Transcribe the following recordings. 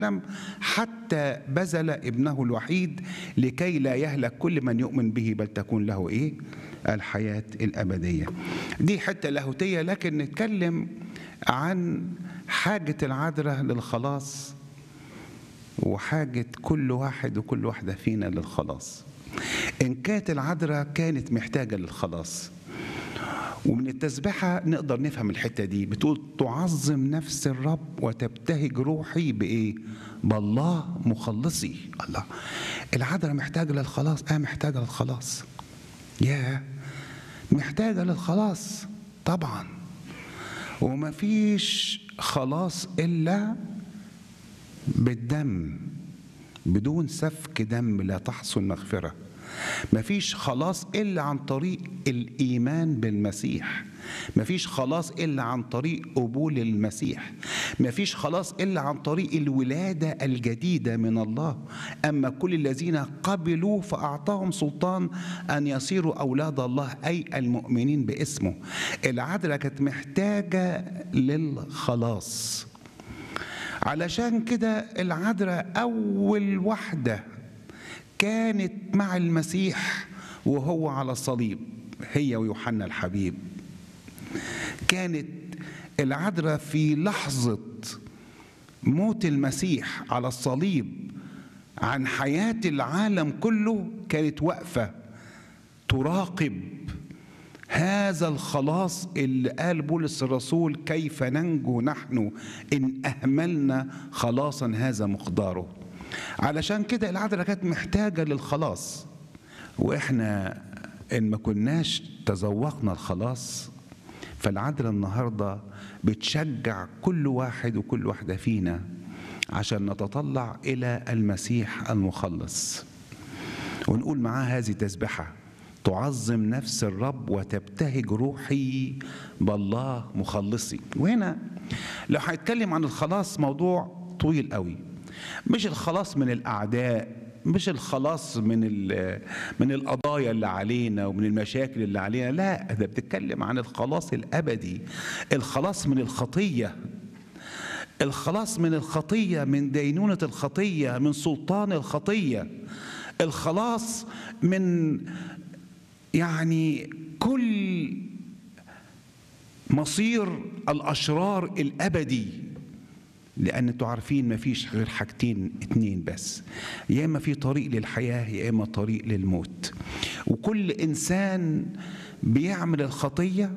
العالم حتى بذل ابنه الوحيد لكي لا يهلك كل من يؤمن به بل تكون له ايه الحياة الأبدية دي حتة لاهوتية لكن نتكلم عن حاجة العذراء للخلاص وحاجة كل واحد وكل واحدة فينا للخلاص إن كانت العذراء كانت محتاجة للخلاص ومن التسبحة نقدر نفهم الحتة دي بتقول تعظم نفس الرب وتبتهج روحي بإيه؟ بالله مخلصي الله العذراء محتاجة للخلاص آه محتاجة للخلاص يا محتاجة للخلاص طبعا ومفيش خلاص إلا بالدم بدون سفك دم لا تحصل مغفرة مفيش خلاص إلا عن طريق الإيمان بالمسيح مفيش خلاص إلا عن طريق قبول المسيح مفيش خلاص إلا عن طريق الولادة الجديدة من الله أما كل الذين قبلوا فأعطاهم سلطان أن يصيروا أولاد الله أي المؤمنين باسمه العذراء كانت محتاجة للخلاص علشان كده العذراء أول واحدة كانت مع المسيح وهو على الصليب هي ويوحنا الحبيب كانت العذراء في لحظة موت المسيح على الصليب عن حياة العالم كله كانت واقفة تراقب هذا الخلاص اللي قال بولس الرسول كيف ننجو نحن إن أهملنا خلاصا هذا مقداره علشان كده العذراء كانت محتاجة للخلاص وإحنا إن ما كناش تذوقنا الخلاص فالعذراء النهاردة بتشجع كل واحد وكل واحدة فينا عشان نتطلع إلى المسيح المخلص ونقول معاه هذه تسبحة تعظم نفس الرب وتبتهج روحي بالله مخلصي وهنا لو هنتكلم عن الخلاص موضوع طويل قوي مش الخلاص من الأعداء مش الخلاص من من القضايا اللي علينا ومن المشاكل اللي علينا لا ده بتتكلم عن الخلاص الابدي الخلاص من الخطيه الخلاص من الخطيه من دينونه الخطيه من سلطان الخطيه الخلاص من يعني كل مصير الاشرار الابدي لان انتوا عارفين ما فيش غير حاجتين اتنين بس يا اما في طريق للحياه يا اما طريق للموت وكل انسان بيعمل الخطيه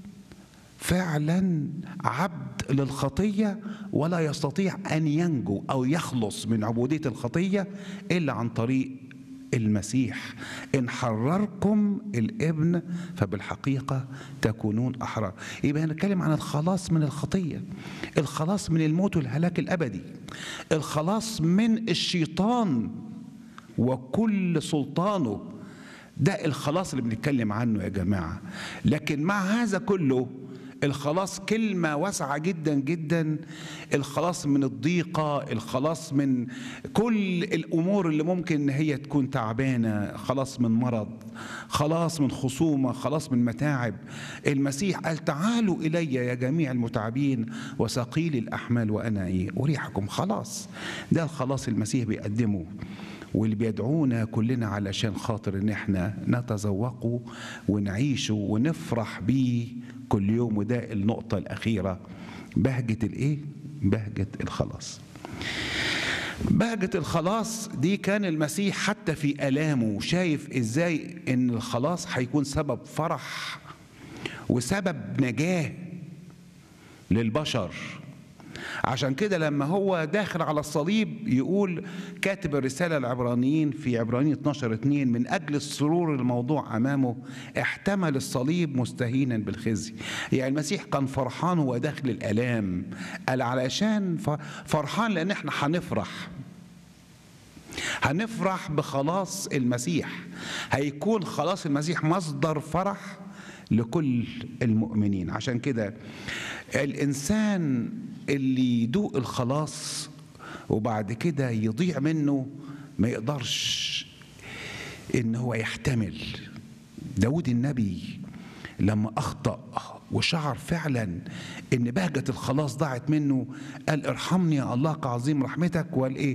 فعلا عبد للخطيه ولا يستطيع ان ينجو او يخلص من عبوديه الخطيه الا عن طريق المسيح إن حرركم الابن فبالحقيقة تكونون أحرار يبقى هنتكلم عن الخلاص من الخطية الخلاص من الموت والهلاك الأبدي الخلاص من الشيطان وكل سلطانه ده الخلاص اللي بنتكلم عنه يا جماعة لكن مع هذا كله الخلاص كلمة واسعة جدا جدا الخلاص من الضيقة الخلاص من كل الأمور اللي ممكن إن هي تكون تعبانة خلاص من مرض خلاص من خصومة خلاص من متاعب المسيح قال تعالوا إلي يا جميع المتعبين وثقيل الأحمال وأنا إيه أريحكم خلاص ده الخلاص المسيح بيقدمه واللي بيدعونا كلنا علشان خاطر ان احنا نتذوقه ونعيشه ونفرح بيه كل يوم وده النقطة الأخيرة بهجة الإيه؟ بهجة الخلاص. بهجة الخلاص دي كان المسيح حتى في آلامه شايف إزاي إن الخلاص هيكون سبب فرح وسبب نجاة للبشر عشان كده لما هو داخل على الصليب يقول كاتب الرسالة العبرانيين في عبرانيين 12 2 من أجل السرور الموضوع أمامه احتمل الصليب مستهينا بالخزي يعني المسيح كان فرحان وهو داخل الآلام قال علشان فرحان لأن احنا هنفرح هنفرح بخلاص المسيح هيكون خلاص المسيح مصدر فرح لكل المؤمنين عشان كده الإنسان اللي يدوق الخلاص وبعد كده يضيع منه ما يقدرش ان هو يحتمل داود النبي لما اخطا وشعر فعلا ان بهجة الخلاص ضاعت منه قال ارحمني يا الله كعظيم رحمتك وقال ايه